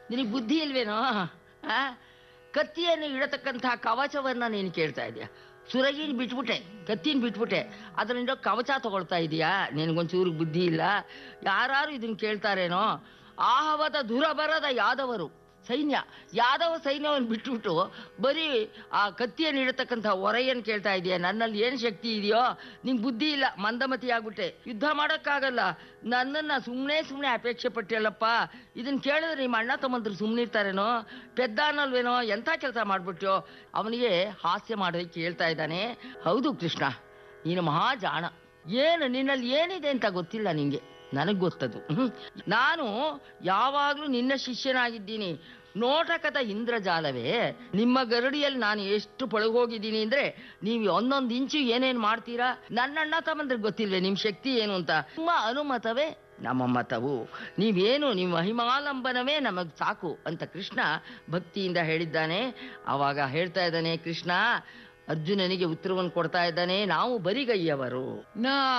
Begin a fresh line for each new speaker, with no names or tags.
ನಿನಗೆ ಬುದ್ಧಿ ಇಲ್ವೇನೋ ಆ ಕತ್ತಿಯನ್ನು ಇಡತಕ್ಕಂತಹ ಕವಚವನ್ನ ನೀನು ಕೇಳ್ತಾ ಇದೀಯ ಸುರಗಿನ ಬಿಟ್ಬಿಟ್ಟೆ ಕತ್ತಿನ ಬಿಟ್ಬಿಟ್ಟೆ ಅದರಿಂದ ಕವಚ ತಗೊಳ್ತಾ ಇದೀಯಾ ನಿನಗೊಂಚೂರು ಬುದ್ಧಿ ಇಲ್ಲ ಯಾರು ಇದನ್ನ ಕೇಳ್ತಾರೇನೋ ಆಹವದ ದುರಬರದ ಯಾದವರು ಸೈನ್ಯ ಯಾದವ ಸೈನ್ಯವನ್ನು ಬಿಟ್ಬಿಟ್ಟು ಬರೀ ಆ ಕತ್ತಿಯನ್ನು ಇಡತಕ್ಕಂಥ ಹೊರೆಯನ್ನು ಕೇಳ್ತಾ ಇದೆಯಾ ನನ್ನಲ್ಲಿ ಏನು ಶಕ್ತಿ ಇದೆಯೋ ನಿಂಗೆ ಬುದ್ಧಿ ಇಲ್ಲ ಮಂದಮತಿ ಆಗ್ಬಿಟ್ಟೆ ಯುದ್ಧ ಮಾಡೋಕ್ಕಾಗಲ್ಲ ನನ್ನನ್ನು ಸುಮ್ಮನೆ ಸುಮ್ಮನೆ ಅಪೇಕ್ಷೆ ಪಟ್ಟಿಯಲ್ಲಪ್ಪ ಇದನ್ನ ಕೇಳಿದ್ರೆ ನಿಮ್ಮ ಅಣ್ಣ ತಮ್ಮಂದ್ರು ಸುಮ್ಮನೆ ಇರ್ತಾರೇನೋ ಪೆದ್ದ ಅನ್ನಲ್ವೇನೋ ಎಂಥ ಕೆಲಸ ಮಾಡ್ಬಿಟ್ಯೋ ಅವನಿಗೆ ಹಾಸ್ಯ ಮಾಡೋದಕ್ಕೆ ಹೇಳ್ತಾ ಇದ್ದಾನೆ ಹೌದು ಕೃಷ್ಣ ನೀನು ಮಹಾ ಜಾಣ ಏನು ನಿನ್ನಲ್ಲಿ ಏನಿದೆ ಅಂತ ಗೊತ್ತಿಲ್ಲ ನಿಂಗೆ ನನಗೆ ಗೊತ್ತದು ಹ್ಮ್. ನಾನು ಯಾವಾಗಲೂ ನಿನ್ನ ಶಿಷ್ಯನಾಗಿದ್ದೀನಿ ನೋಟಕದ ಇಂದ್ರಜಾಲವೇ ನಿಮ್ಮ ಗರಡಿಯಲ್ಲಿ ನಾನು ಎಷ್ಟು ಪಳಗೋಗಿದ್ದೀನಿ ಅಂದ್ರೆ ನೀವು ಒಂದೊಂದು ಇಂಚು ಏನೇನು ಮಾಡ್ತೀರಾ ನನ್ನಣ್ಣ ತಮ್ಮಂದ್ರೆ ಗೊತ್ತಿಲ್ವೇ ನಿಮ್ಮ ಶಕ್ತಿ ಏನು ಅಂತ ನಿಮ್ಮ ಅನುಮತವೇ ನಮ್ಮ ಮತವು ನೀವೇನು ನಿಮ್ಮ ಮಹಿಮಾಲಂಬನವೇ ನಮಗ್ ಸಾಕು ಅಂತ ಕೃಷ್ಣ ಭಕ್ತಿಯಿಂದ ಹೇಳಿದ್ದಾನೆ ಆವಾಗ ಹೇಳ್ತಾ ಇದ್ದಾನೆ ಕೃಷ್ಣ ಅರ್ಜುನನಿಗೆ ಉತ್ತರವನ್ನು ಕೊಡ್ತಾ ಇದ್ದಾನೆ ನಾವು ಬರಿಗೈಯವರು
ನಾ